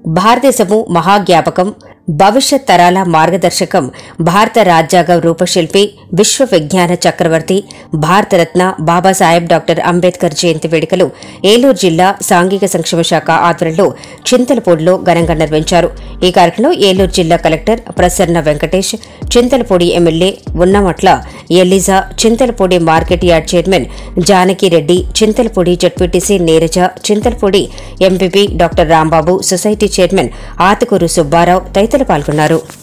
భారతదేశము మహాజ్ఞాపకం భవిష్యత్ తరాల మార్గదర్శకం భారత రాజ్యాంగ రూపశిల్పి విశ్వ విజ్ఞాన చక్రవర్తి భారతరత్న బాబాసాహెబ్ డాక్టర్ అంబేద్కర్ జయంతి వేడుకలు ఏలూరు జిల్లా సాంఘిక సంక్షేమ శాఖ ఆధ్వర్యంలో చింతలపూడిలో ఘనంగా నిర్వహించారు ఈ కార్యక్రమంలో ఏలూరు జిల్లా collector Prasanna Venkatesh Chintalapudi MLA Unnamatla Eliza Chintalapudi market yard chairman Janakireddy Chintalapudi ZPTC Neeraja Chintalapudi MPP doctor Rambabu society chairman Atukuru Subbarao తదితరులు పాల్గొన్నారు